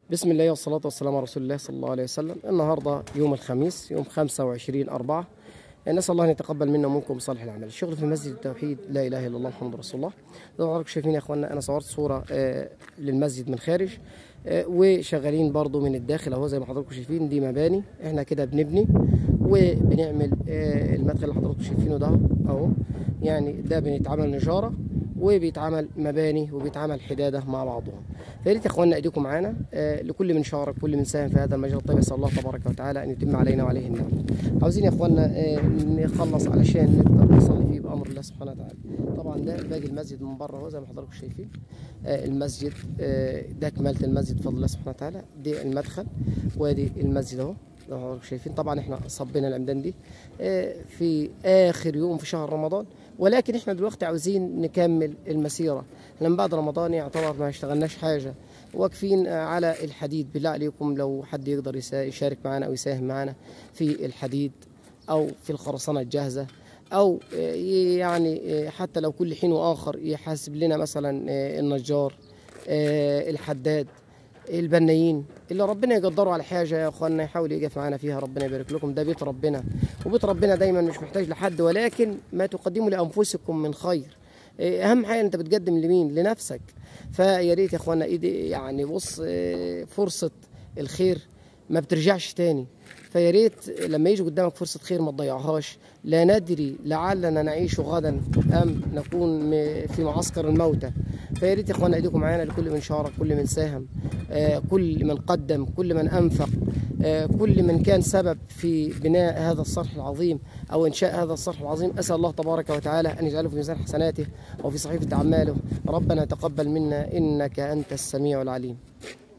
بسم الله والصلاة والسلام على رسول الله صلى الله عليه وسلم النهاردة يوم الخميس يوم 25 أربعة نسأل الله أن يتقبل منا ومنكم صالح الأعمال الشغل في مسجد التوحيد لا إله إلا الله محمد رسول الله زي ما حضراتكم شايفين يا إخوانا أنا صورت صورة آه، للمسجد من خارج آه، وشغالين برضو من الداخل أهو زي ما حضراتكم شايفين دي مباني إحنا كده بنبني وبنعمل آه، المدخل اللي حضراتكم شايفينه ده أهو يعني ده بيتعمل نجارة وبيتعمل مباني وبيتعمل حداده مع بعضهم فيا ريت يا اخواننا ايديكم معانا آه لكل من شارك كل من ساهم في هذا المجال الطيب اسال الله تبارك وتعالى ان يتم علينا وعليه النعم عاوزين يا اخواننا آه نخلص علشان نقدر نصلي فيه بامر الله سبحانه وتعالى طبعا ده باقي المسجد من بره اهو زي ما حضراتكم شايفين آه المسجد آه ده كمالة المسجد بفضل الله سبحانه وتعالى دي المدخل وادي المسجد اهو زي ما حضراتكم شايفين طبعا احنا صبينا العمدان دي آه في اخر يوم في شهر رمضان ولكن احنا دلوقتي عاوزين نكمل المسيره لما بعد رمضان يعتبر ما اشتغلناش حاجه واقفين على الحديد بالله عليكم لو حد يقدر يسا- يشارك معنا او يساهم معنا في الحديد او في الخرسانه الجاهزه او آه، يعني آه، حتى لو كل حين واخر يحاسب لنا مثلا آه، النجار آه، الحداد البنايين اللي ربنا يقدره على حاجه يا اخوانا يحاول يقف معانا فيها ربنا يبارك لكم ده بيت ربنا وبيت ربنا دايما مش محتاج لحد ولكن ما تقدموا لانفسكم من خير إيه، اهم حاجه انت بتقدم لمين لنفسك فيا ريت يا اخوانا ايدي يعني بص إيه، فرصه الخير ما بترجعش تاني فيا ريت لما يجي قدامك فرصه خير ما تضيعهاش لا ندري لعلنا نعيش غدا ام نكون م- في معسكر الموتى فيا ريت يا اخوانا ايديكم معانا لكل من شارك كل من ساهم آه، كل من قدم كل من انفق آه، كل من كان سبب في بناء هذا الصرح العظيم او انشاء هذا الصرح العظيم اسال الله تبارك وتعالى ان يجعله في ميزان حسناته وفي صحيفه اعماله ربنا تقبل منا انك انت السميع العليم